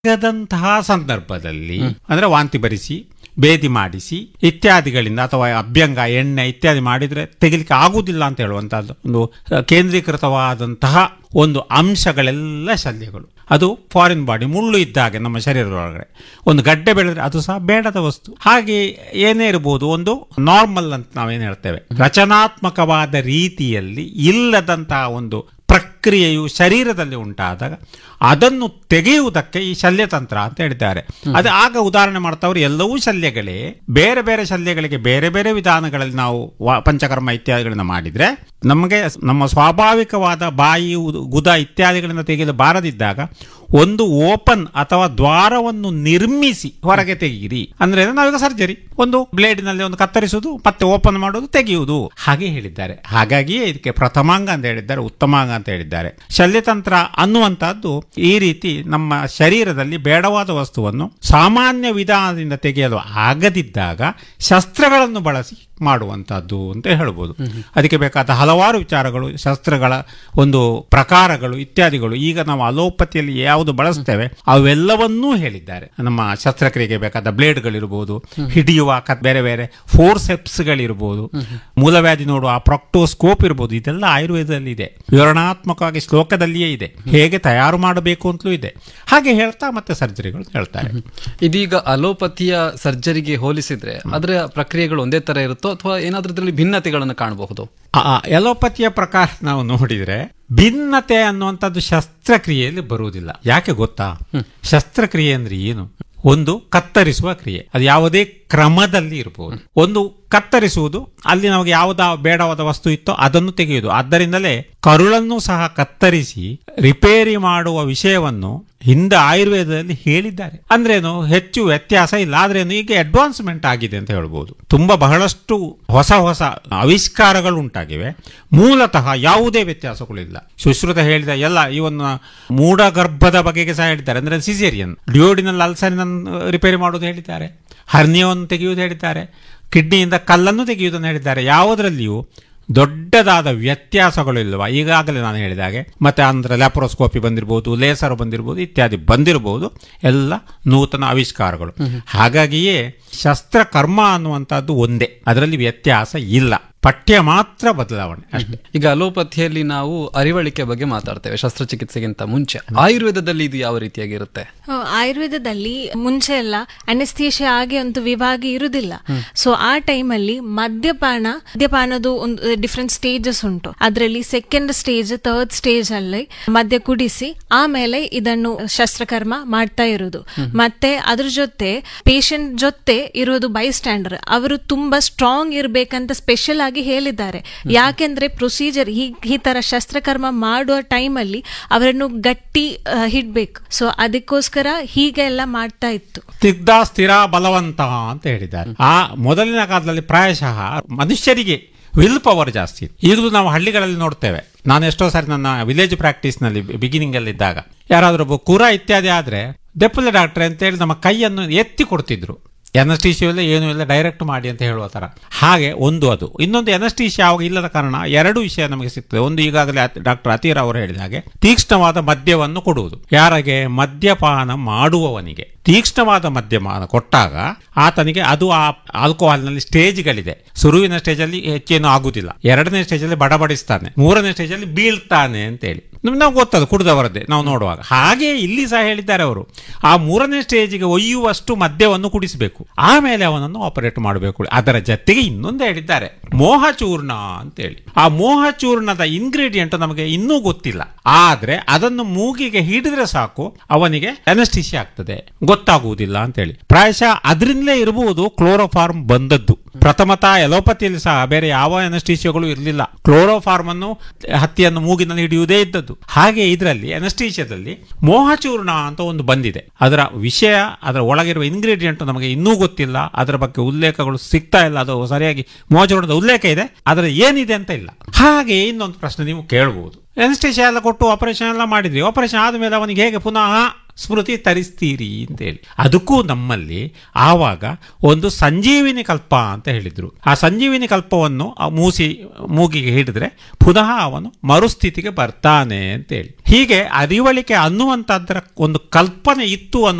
ಆಗದಂತಹ ಸಂದರ್ಭದಲ್ಲಿ ಅಂದ್ರೆ ವಾಂತಿ ಬರಿಸಿ ಬೇದಿ ಮಾಡಿಸಿ ಇತ್ಯಾದಿಗಳಿಂದ ಅಥವಾ ಅಭ್ಯಂಗ ಎಣ್ಣೆ ಇತ್ಯಾದಿ ಮಾಡಿದ್ರೆ ತೆಗಿಲಿಕ್ಕೆ ಆಗುವುದಿಲ್ಲ ಅಂತ ಹೇಳುವಂತಹದ್ದು ಒಂದು ಕೇಂದ್ರೀಕೃತವಾದಂತಹ ಒಂದು ಅಂಶಗಳೆಲ್ಲ ಶಲ್ಯಗಳು ಅದು ಫಾರಿನ್ ಬಾಡಿ ಮುಳ್ಳು ಇದ್ದ ಹಾಗೆ ನಮ್ಮ ಶರೀರದೊಳಗಡೆ ಒಂದು ಗಡ್ಡೆ ಬೆಳೆದ್ರೆ ಅದು ಸಹ ಬೇಡದ ವಸ್ತು ಹಾಗೆ ಏನೇ ಇರಬಹುದು ಒಂದು ನಾರ್ಮಲ್ ಅಂತ ನಾವೇನು ಹೇಳ್ತೇವೆ ರಚನಾತ್ಮಕವಾದ ರೀತಿಯಲ್ಲಿ ಇಲ್ಲದಂತಹ ಒಂದು ಪ್ರಕ್ರಿಯೆಯು ಶರೀರದಲ್ಲಿ ಉಂಟಾದಾಗ ಅದನ್ನು ತೆಗೆಯುವುದಕ್ಕೆ ಈ ಶಲ್ಯತಂತ್ರ ಅಂತ ಹೇಳಿದ್ದಾರೆ ಅದು ಆಗ ಉದಾಹರಣೆ ಮಾಡ್ತಾವ್ರು ಎಲ್ಲವೂ ಶಲ್ಯಗಳೇ ಬೇರೆ ಬೇರೆ ಶಲ್ಯಗಳಿಗೆ ಬೇರೆ ಬೇರೆ ವಿಧಾನಗಳಲ್ಲಿ ನಾವು ವ- ಪಂಚಕರ್ಮ ಇತ್ಯಾದಿಗಳನ್ನ ಮಾಡಿದ್ರೆ ನಮಗೆ ನಮ್ಮ ಸ್ವಾಭಾವಿಕವಾದ ಬಾಯಿ ಉದ್- ಗುದ ಇತ್ಯಾದಿಗಳಿಂದ ತೆಗೆಯಲು ಬಾರದಿದ್ದಾಗ ಒಂದು ಓಪನ್ ಅಥವಾ ದ್ವಾರವನ್ನು ನಿರ್ಮಿಸಿ ಹೊರಗೆ ತೆಗೀರಿ ಅಂದ್ರೆ ನಾವೀಗ ಸರ್ಜರಿ ಒಂದು ಬ್ಲೇಡ್ನಲ್ಲಿ ಒಂದು ಕತ್ತರಿಸುವುದು ಮತ್ತೆ ಓಪನ್ ಮಾಡುವುದು ತೆಗೆಯುವುದು ಹಾಗೆ ಹೇಳಿದ್ದಾರೆ ಹಾಗಾಗಿಯೇ ಇದಕ್ಕೆ ಪ್ರಥಮಾಂಗ ಅಂತ ಹೇಳಿದ್ದಾರೆ ಉತ್ತಮಾಂಗ ಅಂತ ಹೇಳಿದ್ದಾರೆ ಶಲ್ಯತಂತ್ರ ಅನ್ನುವಂತಹದ್ದು ಈ ರೀತಿ ನಮ್ಮ ಶರೀರದಲ್ಲಿ ಬೇಡವಾದ ವಸ್ತುವನ್ನು ಸಾಮಾನ್ಯ ವಿಧಾನದಿಂದ ತೆಗೆಯಲು ಆಗದಿದ್ದಾಗ ಶಸ್ತ್ರಗಳನ್ನು ಬಳಸಿ ಮಾಡುವಂತಹದ್ದು ಅಂತ ಹೇಳ್ಬೋದು ಅದಕ್ಕೆ ಬೇಕಾದ ಹಲವಾರು ವಿಚಾರಗಳು ಶಸ್ತ್ರಗಳ ಒಂದು ಪ್ರಕಾರಗಳು ಇತ್ಯಾದಿಗಳು ಈಗ ನಾವು ಅಲೋಪತಿಯಲ್ಲಿ ಯಾವುದು ಬಳಸ್ತೇವೆ ಅವೆಲ್ಲವನ್ನೂ ಹೇಳಿದ್ದಾರೆ ನಮ್ಮ ಶಸ್ತ್ರಕ್ರಿಯೆಗೆ ಬೇಕಾದ ಬ್ಲೇಡ್ಗಳಿರ್ಬೋದು ಹಿಡಿಯುವ ಕ- ಬೇರೆ ಬೇರೆ ಫೋರ್ಸೆಪ್ಸ್ಗಳಿರ್ಬೋದು ಮೂಲವ್ಯಾಧಿ ನೋಡುವ ಪ್ರೊಕ್ಟೋಸ್ಕೋಪ್ ಇರ್ಬೋದು ಇದೆಲ್ಲ ಆಯುರ್ವೇದದಲ್ಲಿ ಇದೆ ವಿವರಣಾತ್ಮಕವಾಗಿ ಶ್ಲೋಕದಲ್ಲಿಯೇ ಇದೆ ಹೇಗೆ ತಯಾರು ಮಾಡಬೇಕು ಅಂತಲೂ ಇದೆ ಹಾಗೆ ಹೇಳ್ತಾ ಮತ್ತೆ ಸರ್ಜರಿಗಳು ಹೇಳ್ತಾರೆ ಇದೀಗ ಅಲೋಪತಿಯ ಸರ್ಜರಿಗೆ ಹೋಲಿಸಿದ್ರೆ ಅದರ ಪ್ರಕ್ರಿಯೆಗಳು ಒಂದೇ ತರ ಇರುತ್ತೋ ಅಥವಾ ಏನಾದ್ರೂ ಇದರಲ್ಲಿ ಭಿನ್ನತೆಗಳನ್ನು ಕಾಣಬಹುದು ಆ ಎಲೋಪತಿಯ ಪ್ರಕಾರ ನಾವು ನೋಡಿದ್ರೆ ಭಿನ್ನತೆ ಅನ್ನುವಂಥದ್ದು ಶಸ್ತ್ರಕ್ರಿಯೆಯಲ್ಲಿ ಬರುವುದಿಲ್ಲ ಯಾಕೆ ಗೊತ್ತಾ ಶಸ್ತ್ರಕ್ರಿಯೆ ಅಂದ್ರೆ ಏನು ಒಂದು ಕತ್ತರಿಸುವ ಕ್ರಿಯೆ ಅದು ಯಾವುದೇ ಕ್ರಮದಲ್ಲಿ ಇರಬಹುದು ಒಂದು ಕತ್ತರಿಸುವುದು ಅಲ್ಲಿ ನಮಗೆ ಯಾವುದ ಬೇಡವಾದ ವಸ್ತು ಇತ್ತೋ ಅದನ್ನು ತೆಗೆಯುವುದು ಆದ್ದರಿಂದಲೇ ಕರುಳನ್ನು ಸಹ ಕತ್ತರಿಸಿ ರಿಪೇರಿ ಮಾಡುವ ವಿಷಯವನ್ನು ಹಿಂದೆ ಆಯುರ್ವೇದದಲ್ಲಿ ಹೇಳಿದ್ದಾರೆ ಅಂದ್ರೇನು ಹೆಚ್ಚು ವ್ಯತ್ಯಾಸ ಇಲ್ಲ ಆದ್ರೇನು ಈಗ ಅಡ್ವಾನ್ಸ್ಮೆಂಟ್ ಆಗಿದೆ ಅಂತ ಹೇಳ್ಬೋದು ತುಂಬಾ ಬಹಳಷ್ಟು ಹೊಸ ಹೊಸ ಆವಿಷ್ಕಾರಗಳು ಉಂಟಾಗಿವೆ ಮೂಲತಃ ಯಾವುದೇ ವ್ಯತ್ಯಾಸಗಳಿಲ್ಲ ಸುಶ್ರುತ ಹೇಳಿದ ಎಲ್ಲ ಇವನ್ನ ಮೂಢ ಗರ್ಭದ ಬಗೆಗೆ ಸಹ ಹೇಳಿದ್ದಾರೆ ಅಂದ್ರೆ ಸಿಸೇರಿಯನ್ ಡಿಯೋಡಿನಲ್ ಅಲ್ಸರಿನ ರಿಪೇರಿ ಮಾಡುವುದು ಹೇಳಿದ್ದಾರೆ ಹರ್ನಿಯವನ್ನು ತೆಗೆಯುವುದು ಹೇಳಿದ್ದಾರೆ ಕಿಡ್ನಿಯಿಂದ ಕಲ್ಲನ್ನು ತೆಗೆಯುವುದನ್ನು ಹೇಳಿದ್ದಾರೆ ಯಾವುದರಲ್ಲಿಯೂ ದೊಡ್ಡದಾದ ವ್ಯತ್ಯಾಸಗಳು ಇಲ್ವಾ ಈಗಾಗಲೇ ನಾನು ಹೇಳಿದ ಹಾಗೆ ಮತ್ತೆ ಅಂದ್ರೆ ಲ್ಯಾಪ್ರೋಸ್ಕೋಪಿ ಬಂದಿರಬಹುದು ಲೇಸರ್ ಬಂದಿರಬಹುದು ಇತ್ಯಾದಿ ಬಂದಿರಬಹುದು ಎಲ್ಲ ನೂತನ ಆವಿಷ್ಕಾರಗಳು ಹಾಗಾಗಿಯೇ ಶಸ್ತ್ರಕರ್ಮ ಅನ್ನುವಂಥದ್ದು ಒಂದೇ ಅದರಲ್ಲಿ ವ್ಯತ್ಯಾಸ ಇಲ್ಲ ಪಠ್ಯ ಮಾತ್ರ ಬದಲಾವಣೆ ಅಷ್ಟೇ ಈಗ ಅಲೋಪತಿಯಲ್ಲಿ ನಾವು ಅರಿವಳಿಕೆ ಬಗ್ಗೆ ಮಾತಾಡ್ತೇವೆ ಶಸ್ತ್ರಚಿಕಿತ್ಸೆಗಿಂತ ಮುಂಚೆ ಆಯುರ್ವೇದದಲ್ಲಿ ಇದು ಯಾವ ರೀತಿಯಾಗಿರುತ್ತೆ ಆ, ಆಯುರ್ವೇದದಲ್ಲಿ ಮುಂಚೆ ಎಲ್ಲ ಅನೆಸ್ಥೇಷಿಯಾ ಆಗಿ ಒಂದು ವಿಭಾಗ ಇರುವುದಿಲ್ಲ ಸೊ ಆ ಟೈಮಲ್ಲಿ ಮದ್ಯಪಾನ ಮದ್ಯಪಾನದ ಒಂದು ಡಿಫ್ರೆಂಟ್ ಸ್ಟೇಜಸ್ ಉಂಟು ಅದರಲ್ಲಿ ಸೆಕೆಂಡ್ ಸ್ಟೇಜ್ ಥರ್ಡ್ ಸ್ಟೇಜ್ ಅಲ್ಲಿ ಮದ್ಯ ಕುಡಿಸಿ ಆಮೇಲೆ ಇದನ್ನು ಶಸ್ತ್ರಕರ್ಮ ಮಾಡ್ತಾ ಇರುವುದು ಮತ್ತೆ ಅದ್ರ ಜೊತೆ ಪೇಷಂಟ್ ಜೊತೆ ಇರೋದು ಬೈ ಸ್ಟ್ಯಾಂಡರ್ ಅವರು ತುಂಬಾ ಸ್ಟ್ರಾಂಗ್ ಇರ್ಬೇಕಂತ ಸ್ಪೆಷಲ್ ಆಗಿ ಹೇಳಿದ್ದಾರೆ ಯಾಕೆಂದ್ರೆ ಪ್ರೊಸೀಜರ್ ಈ ಈ ತರ ಶಸ್ತ್ರಕರ್ಮ ಮಾಡುವ ಟೈಮಲ್ಲಿ ಅವರನ್ನು ಗಟ್ಟಿ ಆ, ಹಿಡ್ಬೇಕು ಸೊ ಅದಕ್ಕೋಸ್ಕರ ಹೀಗೆ ಎಲ್ಲ ಮಾಡ್ತಾ ಇತ್ತು ಸ್ನಿಗ್ಧ ಸ್ಥಿರ ಬಲವಂತ ಅಂತ ಹೇಳಿದ್ದಾರೆ ಆ ಮೊದಲಿನ ಕಾಲದಲ್ಲಿ ಪ್ರಾಯಶಃ ಮನುಷ್ಯರಿಗೆ ವಿಲ್ ಪವರ್ ಜಾಸ್ತಿ ಇತ್ತು. ಇದು ನಾವು ಹಳ್ಳಿಗಳಲ್ಲಿ ನೋಡ್ತೇವೆ ನಾನು ಎಷ್ಟೋ ಸಾರಿ ನನ್ನ ವಿಲೇಜ್ ಪ್ರಾಕ್ಟೀಸ್ ನಲ್ಲಿ ಬಿಗಿನಿಂಗ್ ಅಲ್ಲಿ ಇದ್ದಾಗ ಯಾರಾದ್ರೂ ಒಬ್ಬ ಕುರ ಇತ್ಯಾದಿ ಆದ್ರೆ ದೆಪ್ಪಲೆ ಡಾಕ್ಟ್ರೆ ಅಂತ ಹೇಳಿ ನಮ್ಮ ಕೈಯನ್ನು ಎತ್ತಿ ಕೊಡ್ತಿದ್ರು ಎನಸ್ಟೀಶಿಯಾ ಇಲ್ಲ ಏನೂ ಇಲ್ಲ ಡೈರೆಕ್ಟ್ ಮಾಡಿ ಅಂತ ಹೇಳುವ ತರ ಹಾಗೆ ಒಂದು ಅದು ಇನ್ನೊಂದು ಎನಸ್ಟೀಶಿಯಾ ಅವಾಗ ಇಲ್ಲದ ಕಾರಣ ಎರಡು ವಿಷಯ ನಮಗೆ ಸಿಗ್ತದೆ ಒಂದು ಈಗಾಗಲೇ ಡಾಕ್ಟರ್ ಅತೀರ್ ಅವರು ಹೇಳಿದ ಹಾಗೆ ತೀಕ್ಷ್ಣವಾದ ಮದ್ಯವನ್ನು ಕೊಡುವುದು ಯಾರಿಗೆ ಮದ್ಯಪಾನ ಮಾಡುವವನಿಗೆ ತೀಕ್ಷ್ಣವಾದ ಮದ್ಯಪಾನ ಕೊಟ್ಟಾಗ ಆತನಿಗೆ ಅದು ಆ ಆಲ್ಕೋಹಾಲ್ನಲ್ಲಿ ಸ್ಟೇಜ್ಗಳಿದೆ ಶುರುವಿನ ಸ್ಟೇಜಲ್ಲಿ ಹೆಚ್ಚೇನು ಆಗುದಿಲ್ಲ ಎರಡನೇ ಸ್ಟೇಜಲ್ಲಿ ಬಡಬಡಿಸ್ತಾನೆ ಮೂರನೇ ಸ್ಟೇಜಲ್ಲಿ ಬೀಳ್ತಾನೆ ಅಂತೇಳಿ ನಮ್ಗೆ ನಾವು ಗೊತ್ತದು ಕುಡಿದವರದ್ದೇ ನಾವು ನೋಡುವಾಗ ಹಾಗೆ ಇಲ್ಲಿ ಸಹ ಹೇಳಿದ್ದಾರೆ ಅವರು ಆ ಮೂರನೇ ಸ್ಟೇಜಿಗೆ ಒಯ್ಯುವಷ್ಟು ಮದ್ಯವನ್ನು ಕುಡಿಸಬೇಕು ಆಮೇಲೆ ಅವನನ್ನು ಆಪರೇಟ್ ಮಾಡಬೇಕು ಅದರ ಜೊತೆಗೆ ಇನ್ನೊಂದು ಹೇಳಿದ್ದಾರೆ ಮೋಹಚೂರ್ಣ ಅಂತೇಳಿ ಆ ಮೋಹಚೂರ್ಣದ ಇಂಗ್ರೀಡಿಯಂಟ್ ನಮಗೆ ಇನ್ನೂ ಗೊತ್ತಿಲ್ಲ ಆದ್ರೆ ಅದನ್ನು ಮೂಗಿಗೆ ಹಿಡಿದ್ರೆ ಸಾಕು ಅವನಿಗೆ ಅನಸ್ಟಿಸಿ ಆಗ್ತದೆ ಗೊತ್ತಾಗುವುದಿಲ್ಲ ಅಂತೇಳಿ ಪ್ರಾಯಶಃ ಅದರಿಂದಲೇ ಇರಬಹುದು ಕ್ಲೋರೋಫಾರ್ಮ್ ಬಂದದ್ದು ಪ್ರಥಮತ ಎಲೋಪತಿಯಲ್ಲಿ ಸಹ ಬೇರೆ ಯಾವ ಅನಸ್ಟೀಶಿಯಾಗಳು ಇರಲಿಲ್ಲ ಕ್ಲೋರೋಫಾರ್ಮ್ ಅನ್ನು ಹತ್ತಿಯನ್ನು ಮೂಗಿನಲ್ಲಿ ಹಿಡಿಯುವುದೇ ಇದ್ದದ್ದು ಹಾಗೆ ಇದರಲ್ಲಿ ಅನಸ್ಟೀಶಿಯಾದಲ್ಲಿ ಮೋಹಚೂರ್ಣ ಅಂತ ಒಂದು ಬಂದಿದೆ ಅದರ ವಿಷಯ ಅದರ ಒಳಗಿರುವ ಇಂಗ್ರೀಡಿಯಂಟ್ ನಮಗೆ ಇನ್ನೂ ಗೊತ್ತಿಲ್ಲ ಅದರ ಬಗ್ಗೆ ಉಲ್ಲೇಖಗಳು ಸಿಗ್ತಾ ಇಲ್ಲ ಅದು ಸರಿಯಾಗಿ ಮೋಹಚೂರ್ಣದ ಉಲ್ಲೇಖ ಇದೆ ಅದರ ಏನಿದೆ ಅಂತ ಇಲ್ಲ ಹಾಗೆ ಇನ್ನೊಂದು ಪ್ರಶ್ನೆ ನೀವು ಕೇಳಬಹುದು ಅನಸ್ಟೇಷಿಯಾ ಎಲ್ಲ ಕೊಟ್ಟು ಆಪರೇಷನ್ ಎಲ್ಲ ಮಾಡಿದ್ವಿ ಆಪರೇಷನ್ ಆದ್ಮೇಲೆ ಅವನಿಗೆ ಹೇಗೆ ಪುನಃ ಸ್ಮೃತಿ ತರಿಸ್ತೀರಿ ಅಂತೇಳಿ ಅದಕ್ಕೂ ನಮ್ಮಲ್ಲಿ ಆವಾಗ ಒಂದು ಸಂಜೀವಿನಿ ಕಲ್ಪ ಅಂತ ಹೇಳಿದ್ರು ಆ ಸಂಜೀವಿನಿ ಕಲ್ಪವನ್ನು ಆ ಮೂಸಿ ಮೂಗಿಗೆ ಹಿಡಿದ್ರೆ ಪುನಃ ಅವನು ಮರುಸ್ಥಿತಿಗೆ ಬರ್ತಾನೆ ಅಂತೇಳಿ ಹೀಗೆ ಅರಿವಳಿಕೆ ಅನ್ನುವಂಥದ್ರ ಒಂದು ಕಲ್ಪನೆ ಇತ್ತು ಅನ್ನೋ